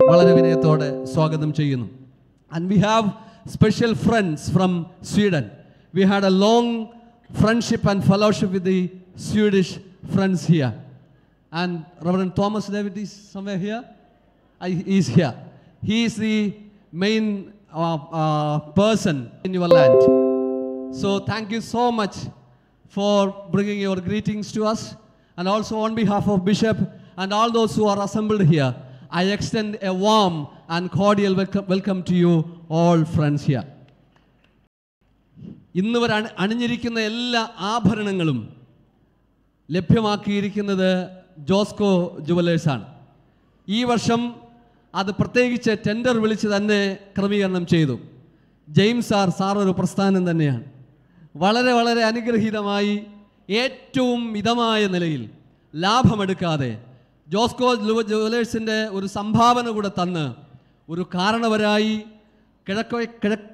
വളരെ വിനയത്തോടെ സ്വാഗതം ചെയ്യുന്നു and we have special friends from Sweden we had a long friendship and fellowship with the Swedish friends here and Reverend Thomas David is somewhere here is here he is the main person in your land So thank you so much for bringing your greetings to us. And also on behalf of Bishop and all those who are assembled here, I extend a warm and cordial welcome, welcome to you all friends here. ഇന്ന് വരെ അണി- അണിഞ്ഞിരിക്കുന്ന എല്ലാ ആഭരണങ്ങളും ലഭ്യമാക്കിയിരിക്കുന്നത് ജോസ്കോ ജുവലേഴ്സാണ് ഈ വർഷം അത് പ്രത്യേകിച്ച് tender വിളിച്ച് തന്നെ ക്രമീകരണം ചെയ്തു ജെയിംസ് സാർ സാർ ഒരു പ്രസ്ഥാനം തന്നെയാണ് വളരെ വളരെ അനുഗ്രഹീതമായി ഏറ്റവും മിതമായ നിലയിൽ ലാഭമെടുക്കാതെ ജോസ്കോ ജുവ- ജുവലേഴ്സിൻ്റെ ഒരു സംഭാവന കൂടെ തന്ന് ഒരു കാരണവരായി കിഴക്കോ കിഴക്ക്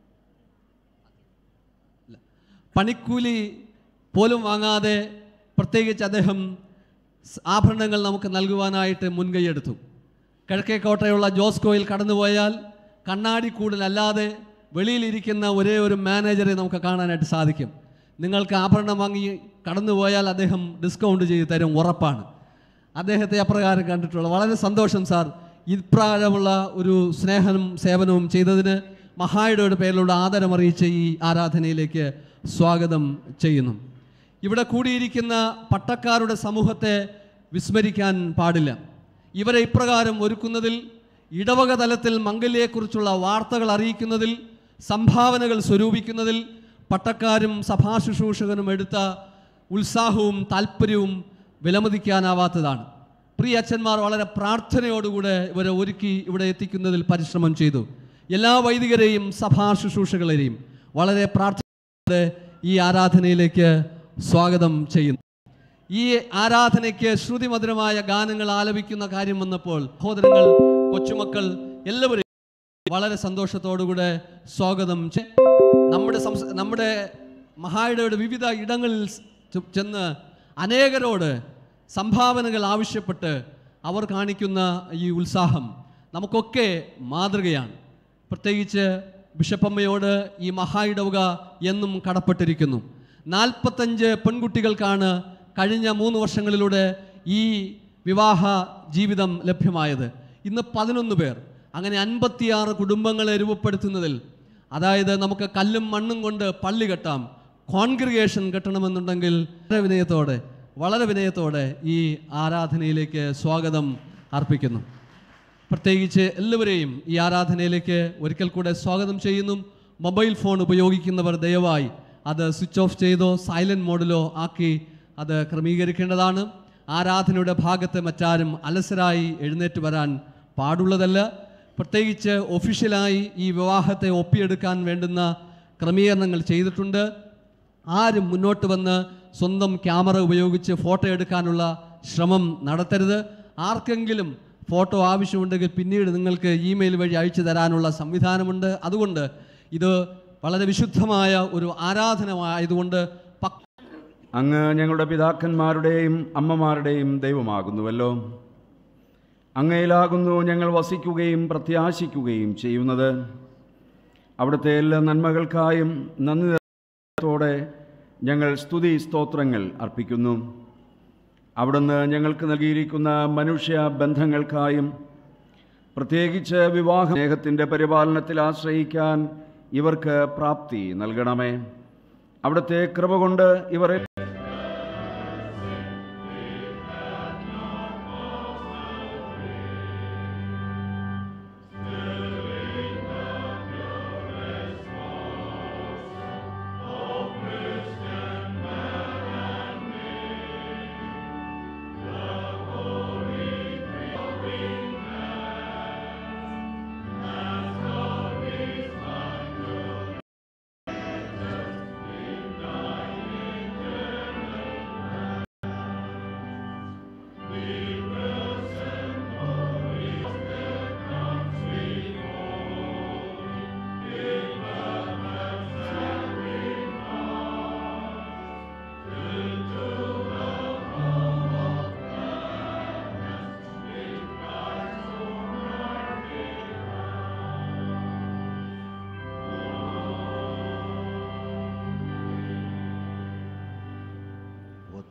പണിക്കൂലി പോലും വാങ്ങാതെ പ്രത്യേകിച്ച് അദ്ദേഹം സ് ആഭരണങ്ങൾ നമുക്ക് നൽകുവാനായിട്ട് മുൻകൈയെടുത്തു കിഴക്കേക്കോട്ടയുള്ള ജോസ്കോയിൽ കടന്നുപോയാൽ കണ്ണാടിക്കൂടിലല്ലാതെ വെളിയിലിരിക്കുന്ന ഒരേ ഒരു മാനേജറെ നമുക്ക് കാണാനായിട്ട് സാധിക്കും നിങ്ങൾക്ക് ആഭരണം വാങ്ങി കടന്നുപോയാൽ അദ്ദേഹം ഡിസ്കൗണ്ട് ചെയ്ത് തരും ഉറപ്പാണ് അദ്ദേഹത്തെ അപ്രകാരം കണ്ടിട്ടുള്ള വളരെ സന്തോഷം സാർ ഇപ്രകാരമുള്ള ഒരു സ്നേഹവും സേവനവും ചെയ്തതിന് മഹായുടെ പേരിലുള്ള ആദരമറിയിച്ച ഈ ആരാധനയിലേക്ക് സ്വാഗതം ചെയ്യുന്നു ഇവിടെ കൂടിയിരിക്കുന്ന പട്ടക്കാരുടെ സമൂഹത്തെ വിസ്മരിക്കാൻ പാടില്ല ഇവരെ ഇപ്രകാരം ഒരുക്കുന്നതിൽ ഇടവക തലത്തിൽ മംഗല്യയെക്കുറിച്ചുള്ള വാർത്തകൾ അറിയിക്കുന്നതിൽ സംഭാവനകൾ സ്വരൂപിക്കുന്നതിൽ പട്ടക്കാരും സഭാശുശ്രൂഷകനും എടുത്ത ഉത്സാഹവും താല്പര്യവും വിലമതിക്കാനാവാത്തതാണ് പ്രിയ അച്ഛന്മാർ വളരെ പ്രാർത്ഥനയോടുകൂടെ ഇവരെ ഒരുക്കി ഇവിടെ എത്തിക്കുന്നതിൽ പരിശ്രമം ചെയ്തു എല്ലാ വൈദികരെയും സഭാ ശുശ്രൂഷകളെയും വളരെ പ്രാർത്ഥനയോടെ ഈ ആരാധനയിലേക്ക് സ്വാഗതം ചെയ്യുന്നു ഈ ആരാധനയ്ക്ക് ശ്രുതിമധുരമായ ഗാനങ്ങൾ ആലപിക്കുന്ന കാര്യം വന്നപ്പോൾ സഹോദരങ്ങൾ കൊച്ചുമക്കൾ എല്ലാവരെയും വളരെ സന്തോഷത്തോടുകൂടെ സ്വാഗതം ചെ- നമ്മുടെ സംസ് നമ്മുടെ മഹായിടയുടെ വിവിധ ഇടങ്ങളിൽ ചെ- ചെന്ന് അനേകരോട് സംഭാവനകൾ ആവശ്യപ്പെട്ട് അവർ കാണിക്കുന്ന ഈ ഉത്സാഹം നമുക്കൊക്കെ മാതൃകയാണ് പ്രത്യേകിച്ച് ബിഷപ്പമ്മയോട് ഈ മഹായിടവുക എന്നും കടപ്പെട്ടിരിക്കുന്നു നാൽപ്പത്തഞ്ച് പെൺകുട്ടികൾക്കാണ് കഴിഞ്ഞ മൂന്ന് വർഷങ്ങളിലൂടെ ഈ വിവാഹ ജീവിതം ലഭ്യമായത് ഇന്ന് പതിനൊന്ന് പേർ അങ്ങനെ അൻപത്തിയാറ് കുടുംബങ്ങളെ രൂപപ്പെടുത്തുന്നതിൽ അതായത് നമുക്ക് കല്ലും മണ്ണും കൊണ്ട് പള്ളി കെട്ടാം കോൺഗ്രിഗേഷൻ കെട്ടണമെന്നുണ്ടെങ്കിൽ വളരെ വിനയത്തോടെ വളരെ വിനയത്തോടെ ഈ ആരാധനയിലേക്ക് സ്വാഗതം അർപ്പിക്കുന്നു പ്രത്യേകിച്ച് എല്ലാവരെയും ഈ ആരാധനയിലേക്ക് ഒരിക്കൽ കൂടെ സ്വാഗതം ചെയ്യുന്നു മൊബൈൽ ഫോൺ ഉപയോഗിക്കുന്നവർ ദയവായി അത് സ്വിച്ച് ഓഫ് ചെയ്തോ സൈലന്റ് മോഡിലോ ആക്കി അത് ക്രമീകരിക്കേണ്ടതാണ് ആരാധനയുടെ ഭാഗത്ത് മറ്റാരും അലസരായി എഴുന്നേറ്റ് വരാൻ പാടുള്ളതല്ല പ്രത്യേകിച്ച് ഒഫീഷ്യലായി ഈ വിവാഹത്തെ ഒപ്പിയെടുക്കാൻ വേണ്ടുന്ന ക്രമീകരണങ്ങൾ ചെയ്തിട്ടുണ്ട് ആരും മുന്നോട്ട് വന്ന് സ്വന്തം ക്യാമറ ഉപയോഗിച്ച് ഫോട്ടോ എടുക്കാനുള്ള ശ്രമം നടത്തരുത് ആർക്കെങ്കിലും ഫോട്ടോ ആവശ്യമുണ്ടെങ്കിൽ പിന്നീട് നിങ്ങൾക്ക് ഇമെയിൽ വഴി അയച്ചു തരാനുള്ള സംവിധാനമുണ്ട് അതുകൊണ്ട് ഇത് വളരെ വിശുദ്ധമായ ഒരു ആരാധനമായതുകൊണ്ട് പക്ക അങ്ങ് ഞങ്ങളുടെ പിതാക്കന്മാരുടെയും അമ്മമാരുടെയും ദൈവമാകുന്നുവല്ലോ അങ്ങയിലാകുന്നു ഞങ്ങൾ വസിക്കുകയും പ്രത്യാശിക്കുകയും ചെയ്യുന്നത് അവിടുത്തെ എല്ലാ നന്മകൾക്കായും നന്ദിയോടെ ഞങ്ങൾ സ്തുതി സ്തോത്രങ്ങൾ അർപ്പിക്കുന്നു അവിടുന്ന് ഞങ്ങൾക്ക് നൽകിയിരിക്കുന്ന മനുഷ്യ ബന്ധങ്ങൾക്കായും പ്രത്യേകിച്ച് വിവാഹ സ്നേഹത്തിൻ്റെ പരിപാലനത്തിൽ ആശ്രയിക്കാൻ ഇവർക്ക് പ്രാപ്തി നൽകണമേ അവിടുത്തെ കൃപ കൊണ്ട് ഇവരെ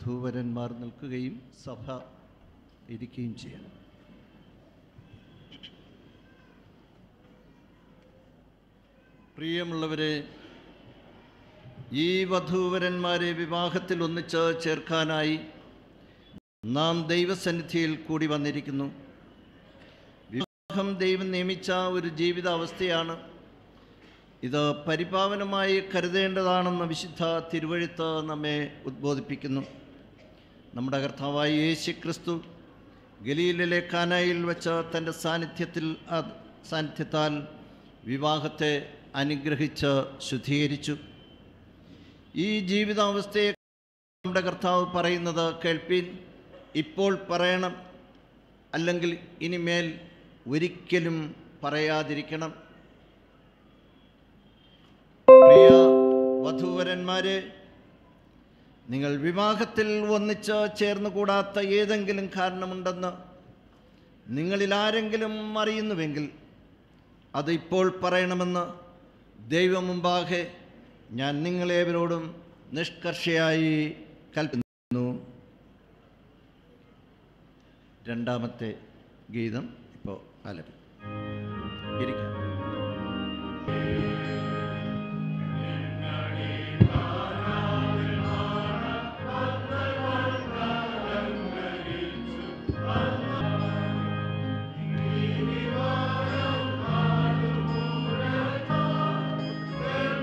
വധൂവരന്മാർ നിൽക്കുകയും സഭ ഇരിക്കുകയും ചെയ്യാം പ്രിയമുള്ളവരെ ഈ വധൂവരന്മാരെ വിവാഹത്തിൽ ഒന്നിച്ച് ചേർക്കാനായി നാം ദൈവസന്നിധിയിൽ കൂടി വന്നിരിക്കുന്നു വിവാഹം ദൈവം നിയമിച്ച ഒരു ജീവിതാവസ്ഥയാണ് ഇത് പരിപാവനമായി കരുതേണ്ടതാണെന്ന് വിശുദ്ധ തിരുവഴുത്ത് നമ്മെ ഉദ്ബോധിപ്പിക്കുന്നു നമ്മുടെ കർത്താവായ യേശു ക്രിസ്തു ഗലീലിലെ കാനായിൽ വെച്ച് തൻ്റെ സാന്നിധ്യത്തിൽ അത് സാന്നിധ്യത്താൽ വിവാഹത്തെ അനുഗ്രഹിച്ച് ശുദ്ധീകരിച്ചു ഈ ജീവിതാവസ്ഥയെ നമ്മുടെ കർത്താവ് പറയുന്നത് കേൾപ്പീൻ ഇപ്പോൾ പറയണം അല്ലെങ്കിൽ ഇനിമേൽ ഒരിക്കലും പറയാതിരിക്കണം പ്രിയ വധൂവരന്മാരെ നിങ്ങൾ വിവാഹത്തിൽ ഒന്നിച്ച് ചേർന്ന് കൂടാത്ത ഏതെങ്കിലും കാരണമുണ്ടെന്ന് നിങ്ങളിൽ ആരെങ്കിലും അറിയുന്നുവെങ്കിൽ അത് ഇപ്പോൾ പറയണമെന്ന് ദൈവം മുമ്പാകെ ഞാൻ നിങ്ങളേവരോടും നിഷ്കർഷയായി കൽപ്പിക്കുന്നു രണ്ടാമത്തെ ഗീതം ഇപ്പോൾ ആലപി ഇരിക്കാം